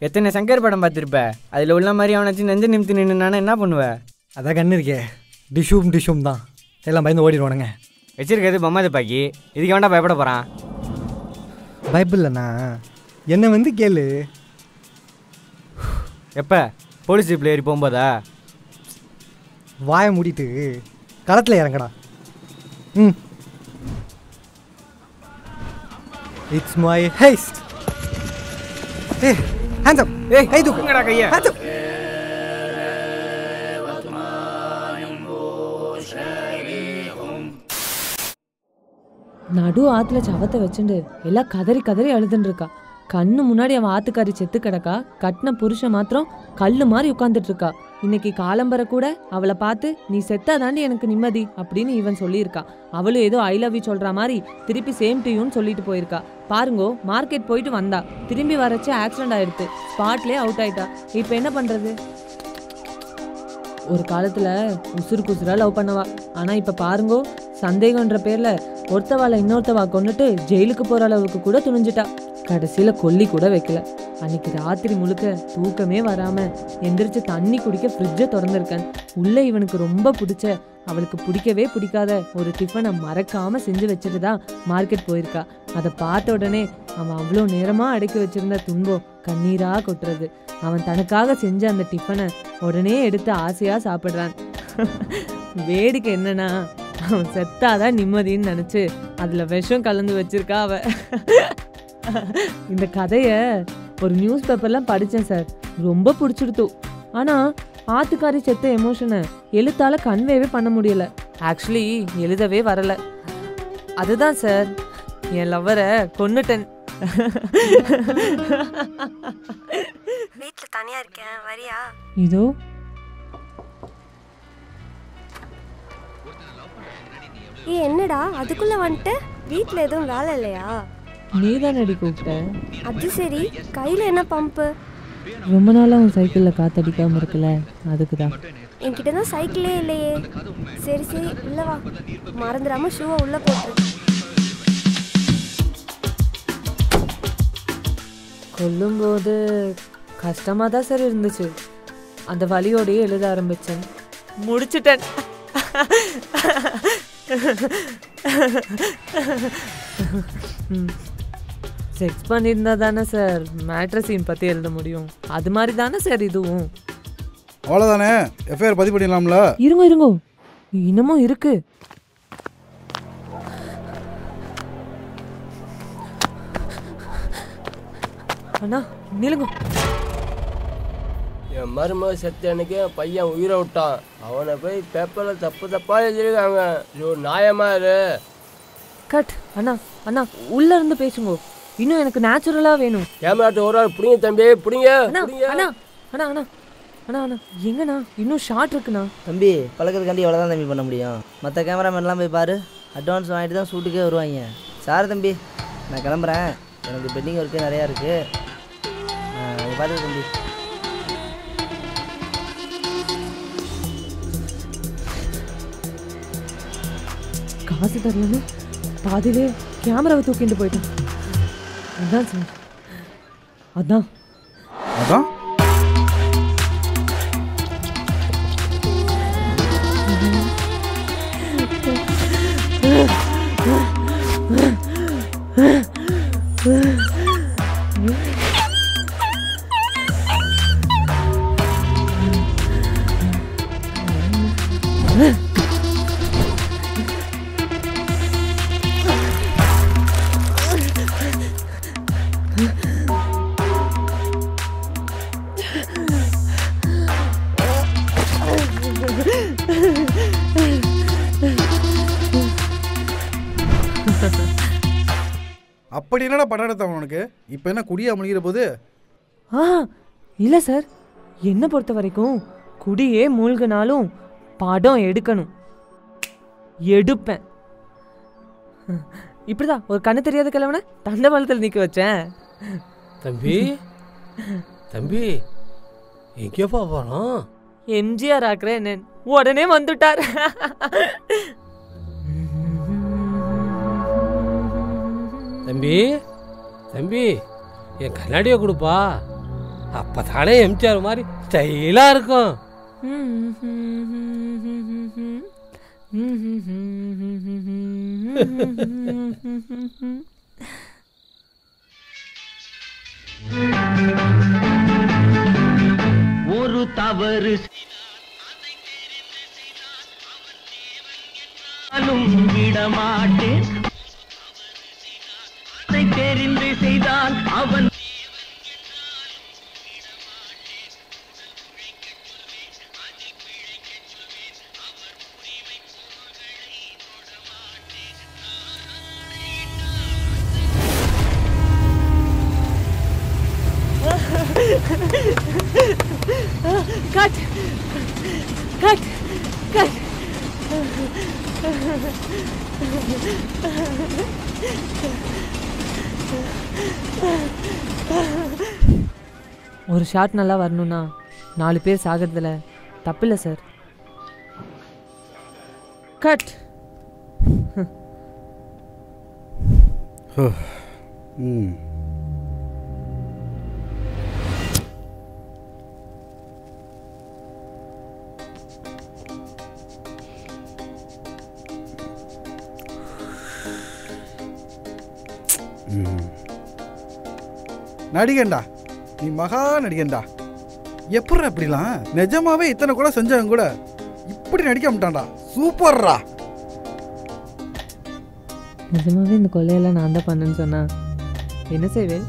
எத்தனை சங்கர் படம் பார்த்துருப்ப அதில் உள்ள மாதிரி அவனாச்சும் நெஞ்சு நிமித்து நின்றுனானா என்ன பண்ணுவ அதான் கண்ணு இருக்கே டிஷூம் டிஷூம் தான் எல்லாம் பயந்து ஓடிடுவானுங்க வச்சிருக்கிறது பொம்மை துப்பாக்கி இதுக்கு வேண்டாம் பயப்பட போகிறான் பயப்பில்லைண்ணா என்னை வந்து கேளு எப்போ போலீஸ் ஜீப்பில் ஏறி போகும்போதா வாயை மூடிட்டு களத்தில் இறங்கடா ம் it's my haste a hands up ஏய் கை தூக்கு தூக்குங்கடா கையை ஹேண்ட்ஸ் அப் நடு ஆத்துல சவத்தை வச்சுண்டு எல்லாம் கதறி கதறி அழுதுன்னு இருக்கா கண்ணு முன்னாடி அவன் ஆத்துக்காரி செத்து கிடக்கா கட்டின புருஷன் மாத்திரம் கல்லு மாதிரி உட்காந்துட்டு இருக்கா இன்னைக்கு காலம்பரை கூட அவளை பார்த்து நீ செத்தா தாண்டி எனக்கு நிம்மதி அப்படின்னு இவன் சொல்லியிருக்கா அவளும் ஏதோ ஐ லவ் யூ சொல்ற மாதிரி திருப்பி சேம் டு யூன்னு சொல்லிட்டு போயிருக்கா பாருங்கோ மார்க்கெட் போயிட்டு வந்தா திரும்பி வரச்சு ஆக்சிடென்ட் ஆயிடுத்து ஸ்பாட்லயே அவுட் ஆயிட்டா இப்போ என்ன பண்றது ஒரு காலத்துல உசுருக்கு உசுரா லவ் பண்ணவா ஆனா இப்ப பாருங்கோ சந்தேகன்ற பேர்ல ஒருத்தவாளை இன்னொருத்தவா கொன்னுட்டு ஜெயிலுக்கு போற அளவுக்கு கூட துணிஞ்சிட்டா கடைசியில கொல்லி கூட வைக்கல அன்னைக்கு ராத்திரி முழுக்க தூக்கமே வராம எந்திரிச்சு தண்ணி குடிக்க ஃப்ரிட்ஜை திறந்திருக்கேன் உள்ள இவனுக்கு ரொம்ப பிடிச்ச அவளுக்கு பிடிக்கவே பிடிக்காத ஒரு டிஃபனை மறக்காம செஞ்சு வச்சுட்டு தான் மார்க்கெட் போயிருக்கா அதை பார்த்த உடனே அவன் அவ்வளோ நேரமா அடக்கி வச்சிருந்த துன்பம் கண்ணீரா கொட்டுறது அவன் தனக்காக செஞ்ச அந்த டிஃபனை உடனே எடுத்து ஆசையா சாப்பிடுறான் வேடிக்கை என்னன்னா அவன் செத்தாதான் நிம்மதின்னு நினைச்சு அதுல விஷம் கலந்து வச்சிருக்கா அவ இந்த கதைய ஒரு நியூஸ் பேப்பர்லாம் படிச்சேன் சார் ரொம்ப பிடிச்சிருத்து ஆனா ஆத்துக்காரி செத்த எமோஷனை எழுத்தால கன்வேவே பண்ண முடியல ஆக்சுவலி எழுதவே வரல அதுதான் சார் என் லவ்வரை கொன்னுட்டேன் வீட்ல தனியா இருக்கேன் வரியா இதோ ஏ என்னடா அதுக்குள்ள வந்துட்டு வீட்ல எதுவும் வேலை இல்லையா நீதானடி கூப்பிட்ட அது சரி கையில என்ன பம்பு ரொம்ப நாளா உன் சைக்கிள்ல காத்தடிக்காம இருக்குல்ல அதுக்கு தான் என்கிட்ட தான் சைக்கிளே இல்லையே சரி சரி உள்ள வா மறந்துடாம ஷூவை உள்ள போட்டுரு கொல்லும்போது கஷ்டமாக தான் சார் இருந்துச்சு அந்த வலியோடயே எழுத ஆரம்பித்தேன் முடிச்சிட்டேன் செக்ஸ் பண்ணியிருந்தா தானே சார் மேட்ரஸின் பற்றி எழுத முடியும் அது மாதிரி தானே சார் இதுவும் அவ்வளோதானே எஃப்ஐஆர் பதிவு பண்ணிடலாம்ல இருங்க இருங்க இன்னமும் இருக்கு அண்ணா நிலுங்க என் மருமக செத்த அன்னைக்கு என் பையன் உயிரை விட்டான் அவனை போய் பேப்பரில் தப்பு தப்பாக எழுதிருக்காங்க ஐயோ நியாயமா இரு கட் அண்ணா அண்ணா உள்ள இருந்து பேசுங்க இன்னும் எனக்கு நேச்சுரலா வேணும் கேமராட்ட ஒரு ஆள் பிடிங்க தம்பி பிடிங்க அண்ணா பிடிங்க அண்ணா அண்ணா அண்ணா அண்ணா அண்ணா எங்கண்ணா இன்னும் ஷார்ட் இருக்குண்ணா தம்பி பழக்கத்துக்காண்டி எவ்வளோ தான் தம்பி பண்ண முடியும் மற்ற கேமராமேன்லாம் போய் பாரு அட்வான்ஸ் வாங்கிட்டு தான் ஷூட்டுக்கே வருவாங்க சார் தம்பி நான் கிளம்புறேன் எனக்கு பெண்டிங் ஒர்க்கு நிறையா இருக்குது நீங்கள் பார்த்து தம்பி காசு தரலன்னு பாதியிலே கேமராவை தூக்கிட்டு போயிட்டேன் அதான் சார் அதான் அதான் அப்படி என்னடா படம் எடுத்தவன் உனக்கு இப்போ என்ன குடியா முழிகிற போது ஆ இல்லை சார் என்னை பொறுத்த வரைக்கும் குடியே மூழ்கினாலும் படம் எடுக்கணும் எடுப்பேன் இப்படிதான் ஒரு கண்ணு தெரியாத கிழவன தண்டவாளத்தில் நிற்க வச்சேன் தம்பி தம்பி எங்கேப்பா போகிறோம் எம்ஜிஆர் ஆக்குறேன் என்ன உடனே வந்துட்டார் தம்பி தம்பி என் கண்ணாடியை கொடுப்பா அப்போ தானே எம்ஜிஆர் மாதிரி ஸ்டைலாக இருக்கும் ஒரு தவறு செய்தாலும் விடமாட்டேன் அதை தெரிந்து செய்தால் அவன் கட் கட் கட் ஒரு ஷாட் நல்லா வரணும்னா நாலு பேர் சாகிறதுல தப்பில்லை சார் கட் ம் ம். நடிகன்டா நீ மகா நடிகன்டா எப்பட்றா இப்படிலாம் நிஜமாவே இத்தனை கூட செஞ்சவங்க கூட இப்படி நடிக்க மாட்டான்டா சூப்பர்ரா நிஜமாவே இந்த கொள்ளையெல்லாம் நான் தான் பண்ணேன்னு சொன்னா என்ன செய்வேன்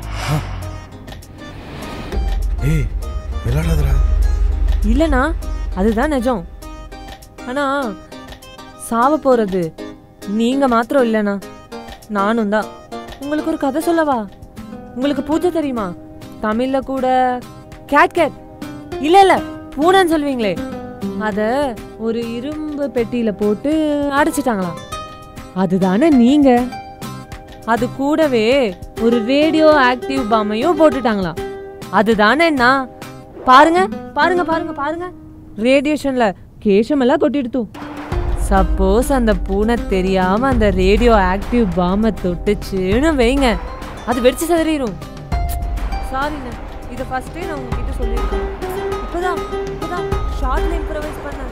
ஏய் விளையாடாதடா இல்லைண்ணா அதுதான் நிஜம் ஆனா சாவ போறது நீங்க மாத்திரம் இல்லைண்ணா நானும் தான் உங்களுக்கு ஒரு கதை சொல்லவா உங்களுக்கு பூஜை தெரியுமா தமிழ்ல கூட கேட் கேட் இல்ல இல்ல பூனைன்னு சொல்வீங்களே அத ஒரு இரும்பு பெட்டியில போட்டு அடைச்சிட்டாங்களாம் அதுதானே நீங்க அது கூடவே ஒரு ரேடியோ ஆக்டிவ் பாமையும் போட்டுட்டாங்களாம் அதுதானே நான் பாருங்க பாருங்க பாருங்க பாருங்க ரேடியேஷன்ல கேஷமெல்லாம் கொட்டிடுத்து சப்போஸ் அந்த பூனை தெரியாம அந்த ரேடியோ ஆக்டிவ் பாமை தொட்டுச்சுன்னு வைங்க அது வெடிச்சு சதறிடும் சாரிண்ணே இதை ஃபர்ஸ்டே நான் உங்ககிட்ட சொல்லியிருக்கேன் இப்போதான் இப்போதான் ஷார்ட்ல இம்ப்ரவைஸ் பண்ணேன்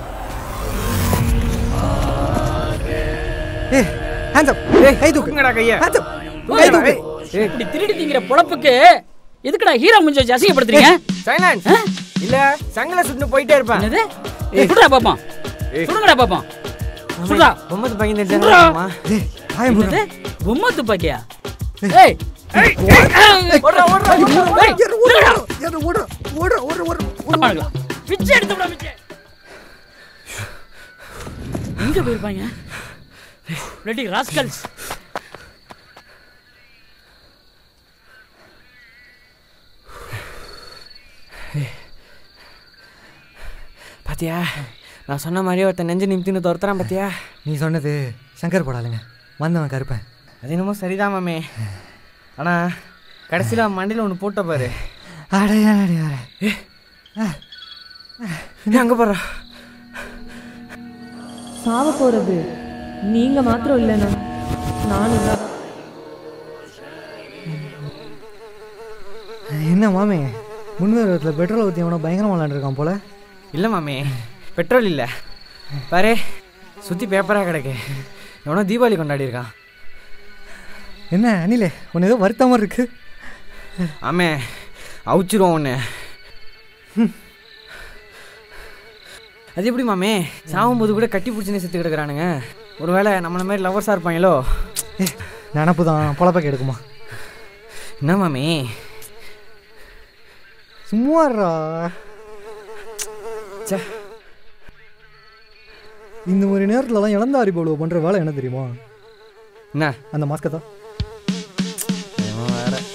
ஏய் ஹேண்ட்ஸ் அப் ஏய் கை தூக்கு தூக்குங்கடா கையை. ஹேண்ட்ஸ் அப் கை தூக்கு இப்படி திருடி திங்கிற பொழப்புக்கு எதுக்குடா ஹீரோ முஞ்ச வச்சு அசிங்கப்படுத்துறீங்க சைலன்ஸ் இல்ல சங்கல சுட்டு போயிட்டே இருப்பேன் என்னது சுடுடா பாப்போம் சுடுங்கடா பாப்போம் சுடுடா பொம்மத்து பையன் சுடுறா. தெரிஞ்சாமா ஏய் ஆயம் என்னது பொம்மை துப்பாக்கியா ஏய் ஏய், ஓடுறா ஓடுறா ஓடுறா. ஏய், சுடுடா. ஓடு ஓடு ஓடு ஓடு ஓடு அம்மாங்களா, பிச்சை எடுத்து விட பிச்சை எங்க போயிருப்பாங்க ரெடி ராஸ்கல்ஸ் பாத்தியா நான் சொன்ன மாதிரியே ஒருத்தன் நெஞ்சு நிமித்தின்னு துரத்துறான் பாத்தியா நீ சொன்னது சங்கர் போடாளுங்க வந்தவன் கருப்பேன் அது என்னமோ சரிதான் மாமே ஆனா கடைசியில மண்டியில் ஒன்று போட்ட பாரு அடையா அடையா நீ அங்க போறா சாவ போறது நீங்க மாத்திரம் இல்லைண்ணா நானும் தான் என்ன மாமே முன்வேரத்தில் பெட்ரோல் ஊற்றி எவனோ பயங்கரமாக விளாண்டுருக்கான் போல இல்லை மாமே பெட்ரோல் இல்லை பாரு சுற்றி பேப்பராக கிடக்கு எவனோ தீபாவளி கொண்டாடி இருக்கான் என்ன அனிலே உன்னை ஏதோ வருத்தமாக இருக்கு ஆமே அவுச்சிருவோம் ஒன்று அது எப்படி மாமே சாகும்போது கூட கட்டி பிடிச்சினே செத்து கிடக்குறானுங்க ஒருவேளை நம்மள மாதிரி லவர்ஸாக இருப்பாங்களோ ஏ நினப்பு தான் பொழப்ப எடுக்குமா என்ன மாமே சும்மாறா ச்சே இந்த மாதிரி நேரத்துலலாம் இளந்தாரி போலுவ பண்ணுற வேலை என்ன தெரியுமா என்ன அந்த மாஸ்கை தான் வேற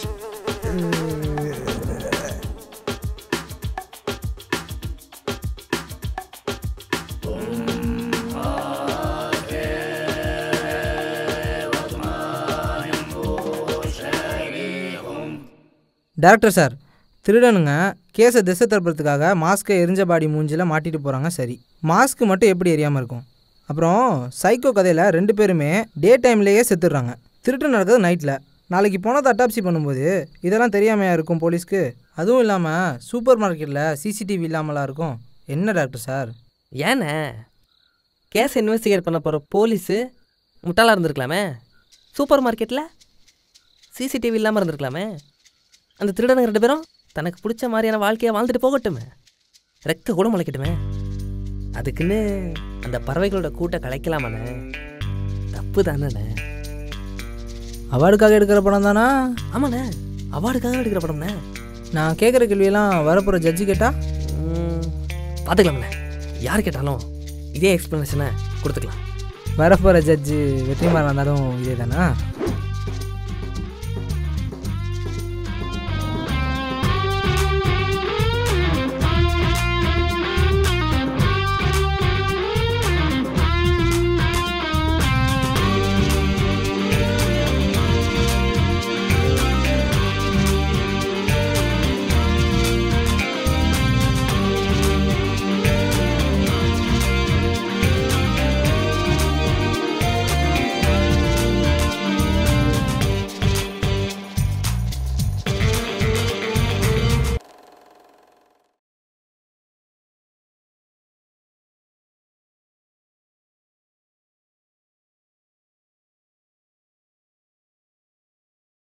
டேரக்டர் சார் திருடனுங்க கேஸை திசை திருப்புறதுக்காக மாஸ்க்கை எரிஞ்ச பாடி மூஞ்சில் மாட்டிட்டு போகிறாங்க சரி மாஸ்க் மட்டும் எப்படி எரியாமல் இருக்கும் அப்புறம் சைக்கோ கதையில் ரெண்டு பேருமே டே டைம்லேயே செத்துடுறாங்க திருட்டு நடக்குது நைட்டில் நாளைக்கு பணத்தை அட்டாப்சி பண்ணும்போது இதெல்லாம் தெரியாமையா இருக்கும் போலீஸ்க்கு அதுவும் இல்லாமல் சூப்பர் மார்க்கெட்டில் சிசிடிவி இல்லாமலாம் இருக்கும் என்ன டாக்டர் சார் ஏண்ணே கேஸ் இன்வெஸ்டிகேட் பண்ண போகிற போலீஸு முட்டாளாக இருந்திருக்கலாமே சூப்பர் மார்க்கெட்டில் சிசிடிவி இல்லாமல் இருந்திருக்கலாமே அந்த திருடனுங்க ரெண்டு பேரும் தனக்கு பிடிச்ச மாதிரியான வாழ்க்கையை வாழ்ந்துட்டு போகட்டுமே ரெக்க கூட முளைக்கட்டுமே அதுக்குன்னு அந்த பறவைகளோட கூட்டை கலைக்கலாமாண்ணே தப்பு தானேண்ணே அவார்டுக்காக எடுக்கிற படம் தானா ஆமாண்ணே அவார்டுக்காக எடுக்கிற படம்ண்ணே நான் கேட்குற கேள்வியெல்லாம் வரப்போகிற ஜட்ஜி கேட்டா பார்த்துக்கலாம்ண்ணே யார் கேட்டாலும் இதே எக்ஸ்ப்ளனேஷனை கொடுத்துக்கலாம் வரப்போகிற ஜட்ஜு வெற்றிமாறன் இருந்தாலும் இதே தானா